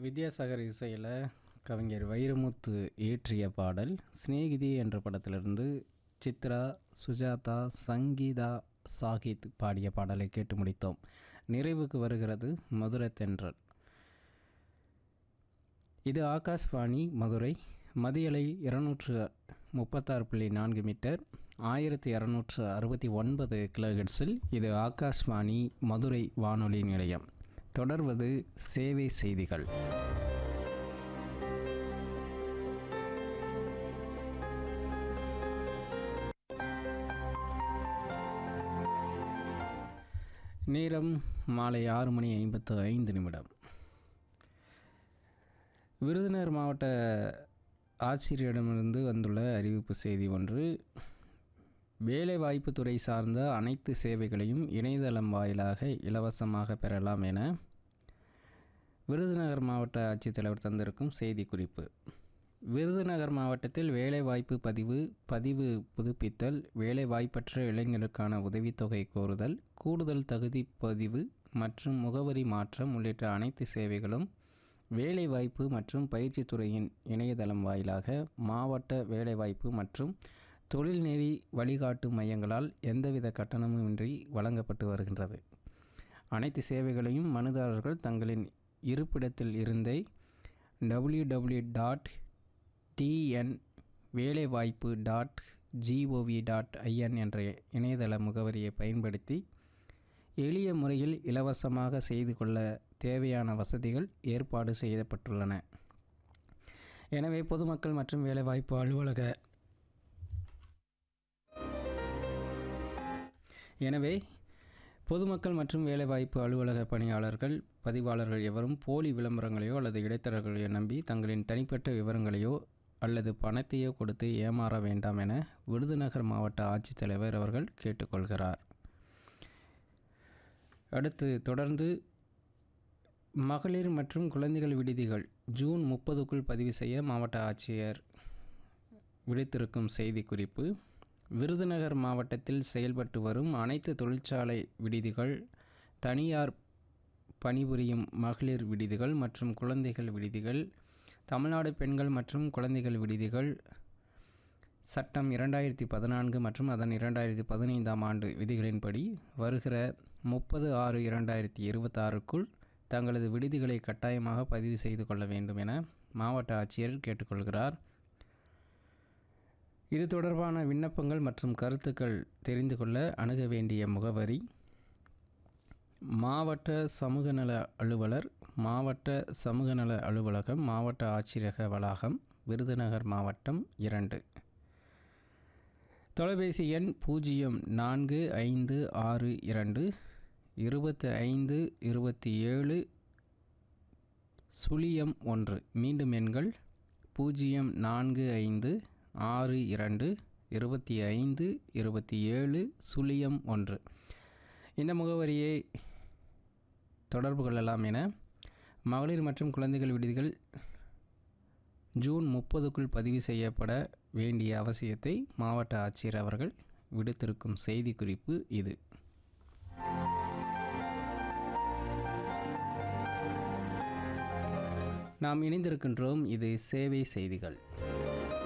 வித்யாசாகர் இசையில் கவிஞர் வைரமுத்து இயற்றிய பாடல் சிநேகிதி என்ற படத்திலிருந்து சித்ரா சுஜாதா சங்கீதா சாகித் பாடிய பாடலை கேட்டு முடித்தோம் நிறைவுக்கு வருகிறது மதுரை தென்றல் இது ஆகாஷ்வாணி மதுரை மதியலை இருநூற்று முப்பத்தாறு புள்ளி நான்கு மீட்டர் ஆயிரத்தி இரநூற்று அறுபத்தி ஒன்பது கிலோஹெட்ஸில் இது ஆகாஷ்வாணி மதுரை வானொலி நிலையம் தொடர்வது சேவை செய்திகள் நேரம் மாலை ஆறு மணி ஐம்பத்து ஐந்து நிமிடம் விருதுநகர் மாவட்ட ஆட்சியரிடமிருந்து வந்துள்ள அறிவிப்பு செய்தி ஒன்று வேலைவாய்ப்பு துறை சார்ந்த அனைத்து சேவைகளையும் இணையதளம் வாயிலாக இலவசமாக பெறலாம் என விருதுநகர் மாவட்ட ஆட்சித்தலைவர் தந்திருக்கும் செய்திக்குறிப்பு விருதுநகர் மாவட்டத்தில் வேலைவாய்ப்பு பதிவு பதிவு புதுப்பித்தல் வேலைவாய்ப்பற்ற இளைஞருக்கான உதவித்தொகை கோருதல் கூடுதல் தகுதி பதிவு மற்றும் முகவரி மாற்றம் உள்ளிட்ட அனைத்து சேவைகளும் வேலைவாய்ப்பு மற்றும் பயிற்சித்துறையின் இணையதளம் வாயிலாக மாவட்ட வேலைவாய்ப்பு மற்றும் தொழில்நெறி வழிகாட்டு மையங்களால் எந்தவித கட்டணமுமின்றி வழங்கப்பட்டு வருகின்றது அனைத்து சேவைகளையும் மனுதாரர்கள் தங்களின் இருப்பிடத்தில் இருந்தே டபிள்யூ டபிள்யூ டாட் டிஎன் வேலைவாய்ப்பு டாட் ஜிஓவி டாட் ஐஎன் என்ற இணையதள முகவரியை பயன்படுத்தி எளிய முறையில் இலவசமாக செய்து கொள்ள தேவையான வசதிகள் ஏற்பாடு செய்யப்பட்டுள்ளன எனவே பொதுமக்கள் மற்றும் வேலைவாய்ப்பு அலுவலக எனவே பொதுமக்கள் மற்றும் வேலைவாய்ப்பு அலுவலக பணியாளர்கள் பதிவாளர்கள் எவரும் போலி விளம்பரங்களையோ அல்லது இடைத்தரகர்களையோ நம்பி தங்களின் தனிப்பட்ட விவரங்களையோ அல்லது பணத்தையோ கொடுத்து ஏமாற வேண்டாம் என விருதுநகர் மாவட்ட ஆட்சித்தலைவர் அவர்கள் கேட்டுக்கொள்கிறார் அடுத்து தொடர்ந்து மகளிர் மற்றும் குழந்தைகள் விடுதிகள் ஜூன் முப்பதுக்குள் பதிவு செய்ய மாவட்ட ஆட்சியர் விடுத்திருக்கும் செய்திக்குறிப்பு விருதுநகர் மாவட்டத்தில் செயல்பட்டு வரும் அனைத்து தொழிற்சாலை விடுதிகள் தனியார் பணிபுரியும் மகளிர் விடுதிகள் மற்றும் குழந்தைகள் விடுதிகள் தமிழ்நாடு பெண்கள் மற்றும் குழந்தைகள் விடுதிகள் சட்டம் இரண்டாயிரத்தி பதினான்கு மற்றும் அதன் இரண்டாயிரத்தி பதினைந்தாம் ஆண்டு விதிகளின்படி வருகிற முப்பது ஆறு இரண்டாயிரத்தி இருபத்தாறுக்குள் தங்களது விடுதிகளை கட்டாயமாக பதிவு செய்து கொள்ள வேண்டும் என மாவட்ட ஆட்சியர் கேட்டுக்கொள்கிறார் இது தொடர்பான விண்ணப்பங்கள் மற்றும் கருத்துக்கள் தெரிந்து கொள்ள அணுக வேண்டிய முகவரி மாவட்ட சமூக நல அலுவலர் மாவட்ட சமூக நல அலுவலகம் மாவட்ட ஆட்சியரக வளாகம் விருதுநகர் மாவட்டம் இரண்டு தொலைபேசி எண் பூஜ்ஜியம் நான்கு ஐந்து ஆறு இரண்டு இருபத்தி ஐந்து இருபத்தி ஏழு சுழியம் ஒன்று மீண்டும் எண்கள் பூஜ்ஜியம் நான்கு ஐந்து ஆறு இரண்டு இருபத்தி ஐந்து இருபத்தி ஏழு சுழியம் ஒன்று இந்த முகவரியை தொடர்பு கொள்ளலாம் என மகளிர் மற்றும் குழந்தைகள் விடுதிகள் ஜூன் முப்பதுக்குள் பதிவு செய்யப்பட வேண்டிய அவசியத்தை மாவட்ட ஆட்சியர் அவர்கள் விடுத்திருக்கும் செய்திக்குறிப்பு இது நாம் இணைந்திருக்கின்றோம் இது சேவை செய்திகள்